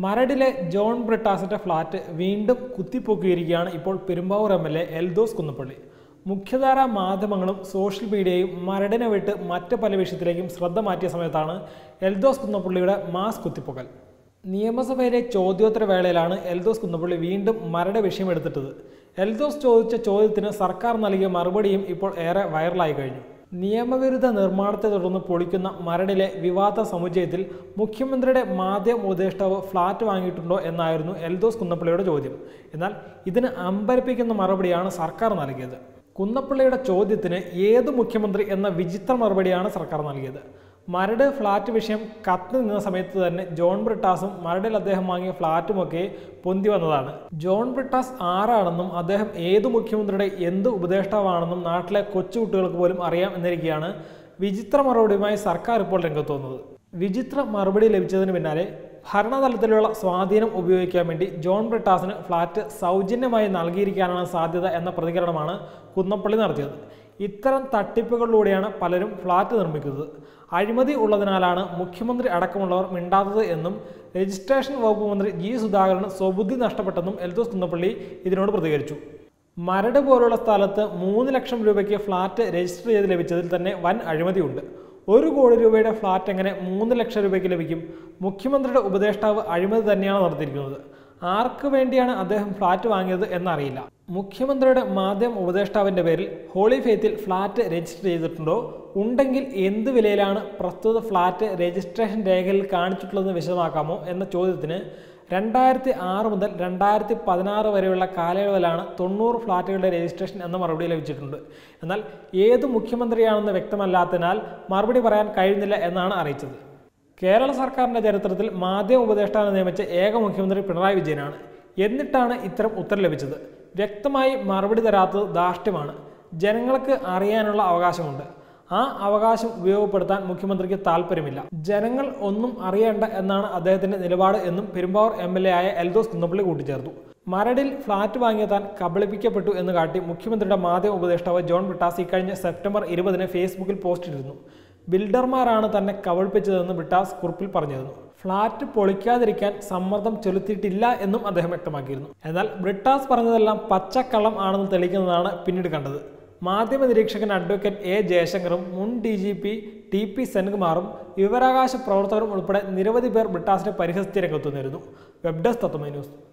മരടിലെ John ബ്രിട്ടാസിന്റെ flat വീണ്ടും കുത്തിപ്പൊക്കിയിരിക്കുകയാണ് ഇപ്പോൾ Perumbavoor M L A Eldhose Kunnappilly മുഖ്യധാര മാധ്യമങ്ങളും സോഷ്യൽ മീഡിയയും മരടിനെ വിട്ട് മറ്റ് പല വിഷയത്തിലേക്കും ശ്രദ്ധ മാറ്റിയ സമയത്താണ് എൽദോസ് കുന്നപ്പള്ളിയുടെ മാസ് കുത്തിപ്പൊക്കൽ നിയമസഭയിലെ ചോദ്യോത്തര വേളയിലാണ് എൽദോസ് കുന്നപ്പള്ളി വീണ്ടും മരട് വിഷയം എടുത്തിട്ടത് എൽദോസ് ചോദിച്ച ചോദ്യത്തിന് സർക്കാർ നൽകിയ മറുപടിയും ഇപ്പോൾ ഏറെ വൈറലായി കഴിഞ്ഞു നിയമവിരുദ്ധ നിർമ്മാണത്തെ തുടർന്ന് പൊളിക്കുന്ന മരടിലെ വിവാദ സമുച്ചയത്തിൽ മുഖ്യമന്ത്രിയുടെ മാധ്യമ ഉപദേഷ്ടാവ് ഫ്ളാറ്റ് വാങ്ങിയിട്ടുണ്ടോ എന്നായിരുന്നു എൽദോസ് കുന്നപ്പള്ളിയുടെ ചോദ്യം എന്നാൽ ഇതിന് അമ്പരപ്പിക്കുന്ന മറുപടിയാണ് സർക്കാർ നൽകിയത് കുന്നപ്പള്ളിയുടെ ചോദ്യത്തിന് ഏത് മുഖ്യമന്ത്രി എന്ന വിചിത്ര മറുപടിയാണ് സർക്കാർ നൽകിയത് മരട് ഫ്ളാറ്റ് വിഷയം കത്ത് നിന്ന സമയത്ത് തന്നെ ജോൺ ബ്രിട്ടാസും മരടിൽ അദ്ദേഹം വാങ്ങിയ ഫ്ളാറ്റുമൊക്കെ പൊന്തി വന്നതാണ് ജോൺ ബ്രിട്ടാസ് ആരാണെന്നും അദ്ദേഹം ഏതു മുഖ്യമന്ത്രിയുടെ എന്ത് ഉപദേഷ്ടാവാണെന്നും നാട്ടിലെ കൊച്ചുകുട്ടികൾക്ക് പോലും അറിയാം എന്നിരിക്കെയാണ് വിചിത്ര മറുപടിയുമായി സർക്കാർ ഇപ്പോൾ രംഗത്ത് വന്നത് വിചിത്ര മറുപടി ലഭിച്ചതിന് പിന്നാലെ ഭരണതലത്തിലുള്ള സ്വാധീനം ഉപയോഗിക്കാൻ വേണ്ടി ജോൺ ബ്രിട്ടാസിന് ഫ്ളാറ്റ് സൗജന്യമായി നൽകിയിരിക്കാനാണ് സാധ്യത എന്ന പ്രതികരണമാണ് കുന്നപ്പള്ളി നടത്തിയത് ഇത്തരം തട്ടിപ്പുകളിലൂടെയാണ് പലരും ഫ്ളാറ്റ് നിർമ്മിക്കുന്നത് അഴിമതി ഉള്ളതിനാലാണ് മുഖ്യമന്ത്രി അടക്കമുള്ളവർ മിണ്ടാത്തത് എന്നും രജിസ്ട്രേഷൻ വകുപ്പ് മന്ത്രി ജി സുധാകരന് സ്വബുദ്ധി നഷ്ടപ്പെട്ടെന്നും എൽദോസ് കുന്നപ്പള്ളി ഇതിനോട് പ്രതികരിച്ചു മരട് പോലുള്ള സ്ഥലത്ത് മൂന്ന് ലക്ഷം രൂപയ്ക്ക് ഫ്ളാറ്റ് രജിസ്റ്റർ ചെയ്ത് ലഭിച്ചതിൽ തന്നെ വൻ അഴിമതിയുണ്ട് ഒരു കോടി രൂപയുടെ ഫ്ളാറ്റ് എങ്ങനെ മൂന്ന് ലക്ഷം രൂപയ്ക്ക് ലഭിക്കും മുഖ്യമന്ത്രിയുടെ ഉപദേഷ്ടാവ് അഴിമതി തന്നെയാണ് നടത്തിയിരിക്കുന്നത് ആർക്ക് വേണ്ടിയാണ് അദ്ദേഹം ഫ്ളാറ്റ് വാങ്ങിയത് എന്നറിയില്ല മുഖ്യമന്ത്രിയുടെ മാധ്യമ ഉപദേഷ്ടാവിന്റെ പേരിൽ ഹോളി ഫെയ്ത്തിൽ ഫ്ളാറ്റ് രജിസ്റ്റർ ചെയ്തിട്ടുണ്ടോ ഉണ്ടെങ്കിൽ എന്ത് വിലയിലാണ് പ്രസ്തുത ഫ്ളാറ്റ് രജിസ്ട്രേഷൻ രേഖയിൽ കാണിച്ചിട്ടുള്ളതെന്ന് വിശദമാക്കാമോ എന്ന ചോദ്യത്തിന് രണ്ടായിരത്തി ആറ് മുതൽ രണ്ടായിരത്തി പതിനാറ് വരെയുള്ള കാലയളവിലാണ് തൊണ്ണൂറ് ഫ്ളാറ്റുകളുടെ രജിസ്ട്രേഷൻ എന്ന മറുപടി ലഭിച്ചിട്ടുണ്ട് എന്നാൽ ഏത് മുഖ്യമന്ത്രിയാണെന്ന് വ്യക്തമല്ലാത്തതിനാൽ മറുപടി പറയാൻ കഴിയുന്നില്ല എന്നാണ് അറിയിച്ചത് കേരള സർക്കാരിന്റെ ചരിത്രത്തിൽ മാധ്യമ ഉപദേഷ്ടാവിനെ നിയമിച്ച ഏക മുഖ്യമന്ത്രി പിണറായി വിജയനാണ് എന്നിട്ടാണ് ഇത്തരം ഉത്തരം ലഭിച്ചത് വ്യക്തമായി മറുപടി തരാത്തത് ധാർഷ്ട്യമാണ് ജനങ്ങൾക്ക് അറിയാനുള്ള അവകാശമുണ്ട് ആ അവകാശം ഉപയോഗപ്പെടുത്താൻ മുഖ്യമന്ത്രിക്ക് താല്പര്യമില്ല ജനങ്ങൾ ഒന്നും അറിയേണ്ട എന്നാണ് അദ്ദേഹത്തിന്റെ നിലപാട് എന്നും പെരുമ്പാവൂർ എം എൽ എ ആയ എൽദോസ് കുന്നപ്പള്ളി കൂട്ടിച്ചേർത്തു മരടിൽ ഫ്ളാറ്റ് വാങ്ങിയ താൻ കബളിപ്പിക്കപ്പെട്ടു എന്ന് കാട്ടി മുഖ്യമന്ത്രിയുടെ മാധ്യമ ഉപദേഷ്ടാവ് ജോൺ ബ്രിട്ടാസ് ഇക്കഴിഞ്ഞ സെപ്റ്റംബർ ഇരുപതിന് ഫേസ്ബുക്കിൽ പോസ്റ്റ് ഇട്ടിരുന്നു ബിൽഡർമാരാണ് തന്നെ കബളിപ്പിച്ചതെന്ന് ബ്രിട്ടാസ് കുറിപ്പിൽ പറഞ്ഞിരുന്നു ഫ്ളാറ്റ് പൊളിക്കാതിരിക്കാൻ സമ്മർദ്ദം ചെലുത്തിയിട്ടില്ല എന്നും അദ്ദേഹം വ്യക്തമാക്കിയിരുന്നു എന്നാൽ ബ്രിട്ടാസ് പറഞ്ഞതെല്ലാം പച്ചക്കള്ളം ആണെന്ന് തെളിയിക്കുന്നതാണ് പിന്നീട് കണ്ടത് മാധ്യമ നിരീക്ഷകൻ അഡ്വക്കേറ്റ് എ ജയശങ്കറും മുൻ D G P T P സെൻകുമാറും വിവരാവകാശ പ്രവർത്തകരും ഉൾപ്പെടെ നിരവധി പേർ ബ്രിട്ടാസിനെ പരിഹസിച്ച് രംഗത്തുനിന്നിരുന്നു വെബ് ഡെസ്ക് തത്വമൈ ന്യൂസ്